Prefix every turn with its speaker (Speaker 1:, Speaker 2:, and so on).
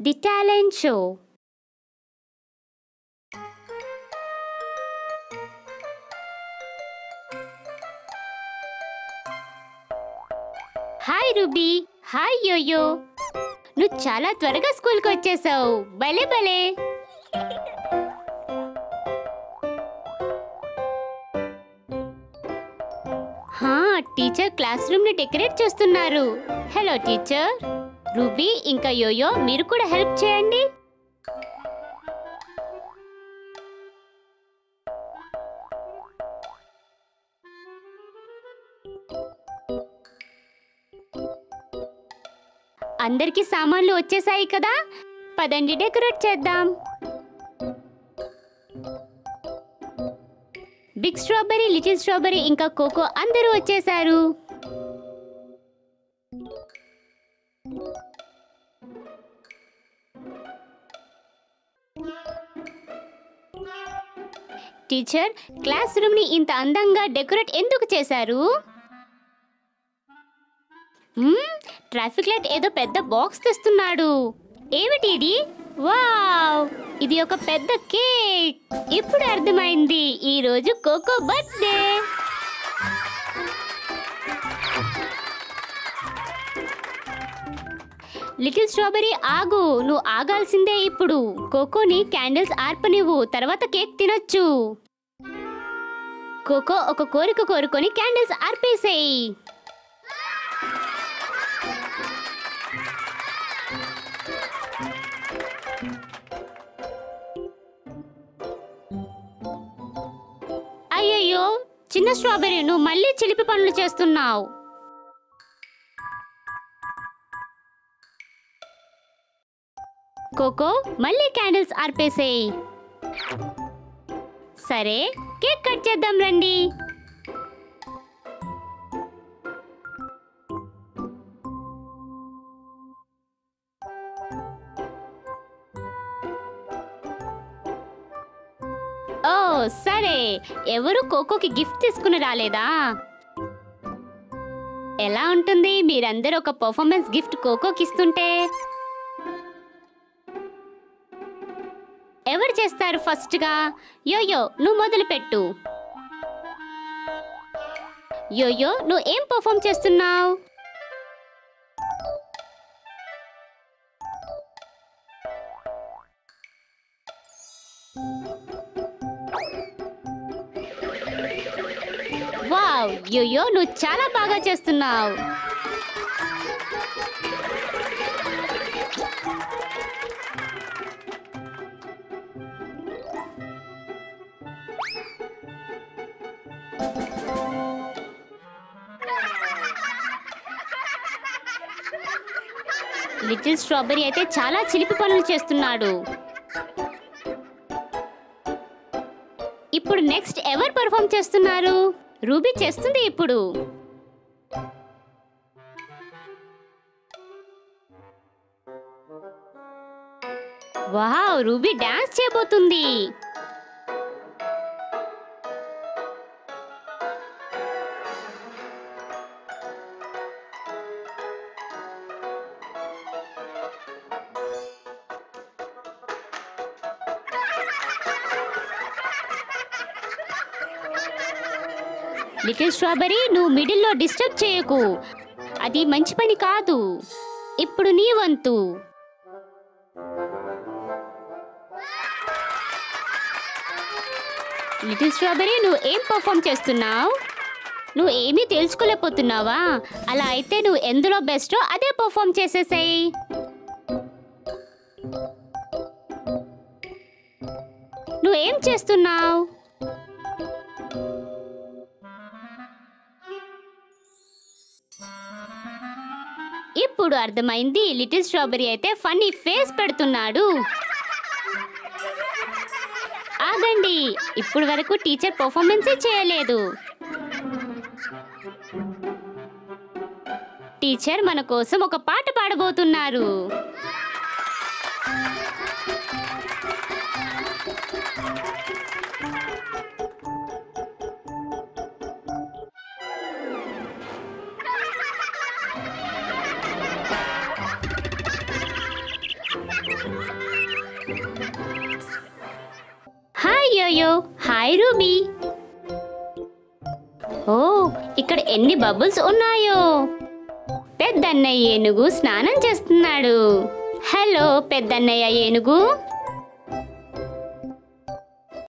Speaker 1: the talent show hi Ruby hi Yoyo నువ్వు చాలా త్వరగా స్కూల్కి వచ్చేసావు భలే భలే హా టీచర్ క్లాస్ రూమ్ ని డెకరేట్ చేస్తున్నారు హలో టీచర్ రూబీ ఇంకా యోయో మీరు కూడా హెల్ప్ చేయండి అందరికీ సామాన్లు వచ్చేసాయి కదా పదండి డెకరేట్ చేద్దాం బిగ్ స్ట్రాబెరీ లిటిల్ స్ట్రాబెరీ ఇంకా కోకో అందరూ వచ్చేసారు టీచర్ క్లాస్ రూమ్ ని ఇంత అందంగా డెకరేట్ ఎందుకు చేశారు మ్మ్, ట్రాఫిక్ లైట్ ఏదో పెద్ద బాక్స్ తెస్తున్నాడు ఏమిటి ఇది వావ్ ఇది ఒక పెద్ద కేక్ ఇప్పుడు అర్థమైంది ఈ రోజు కోకో బర్త్డే లిటిల్ స్ట్రాబెరీ ఆగు నువ్వు ఆగాల్సిందే ఇప్పుడు కోకోని క్యాండిల్స్ ఆర్పనివ్వు తర్వాత కేక్ తినొచ్చు కోకో ఒక కోరిక కోరుకొని క్యాండిల్స్ ఆర్పేసేయి అయ్యయ్యో చిన్న స్ట్రాబెర్రీ నువ్వు మళ్ళీ చిలిపి పనులు చేస్తున్నావు కోకో మళ్ళీ క్యాండిల్స్ ఆర్పేసేయి సరే కేక్ కట్ చేద్దాం రండి ఓ సరే ఎవరు కోకోకి గిఫ్ట్ తీసుకుని రాలేదా ఎలా ఉంటుంది మీరందరూ ఒక పర్ఫార్మెన్స్ గిఫ్ట్ కోకోకి ఇస్తుంటే ఎవరు చేస్తారు ఫస్ట్గా యోయో నువ్వు మొదలు పెట్టు యోయో నువ్వు ఏం పర్ఫామ్ చేస్తున్నావు వావ్ యోయో నువ్వు చాలా బాగా చేస్తున్నావు లిటిల్ స్ట్రాబెరీ అయితే చాలా చిలిపి పనులు చేస్తున్నాడు ఇప్పుడు నెక్స్ట్ ఎవరు పర్ఫామ్ చేస్తున్నారు రూబీ చేస్తుంది ఇప్పుడు వావ్ రూబీ డాన్స్ చేయబోతుంది లిటిల్ స్ట్రాబెరీ నువ్వు మిడిల్లో డిస్టర్బ్ చేయకు అది మంచి పని కాదు ఇప్పుడు నీ వంతు లిటిల్ స్ట్రాబెరీ నువ్వు ఏం పర్ఫామ్ చేస్తున్నావు నువ్వు ఏమీ తెలుసుకోలేకపోతున్నావా అలా అయితే నువ్వు ఎందులో బెస్టో అదే పర్ఫామ్ చేసేసాయి నువ్వేం చేస్తున్నావు ఇప్పుడు అర్థమైంది లిటిల్ స్ట్రాబెరీ అయితే ఫన్నీ ఫేస్ పెడుతున్నాడు ఆగండి ఇప్పుడు వరకు టీచర్ పర్ఫార్మెన్సే చేయలేదు టీచర్ మన కోసం ఒక పాట పాడబోతున్నారు యోయో హాయ్ రూబీ ఓ ఇక్కడ ఎన్ని బబుల్స్ ఉన్నాయో పెద్దన్నయ్య ఏనుగు స్నానం చేస్తున్నాడు హలో పెద్దన్నయ్య ఏనుగు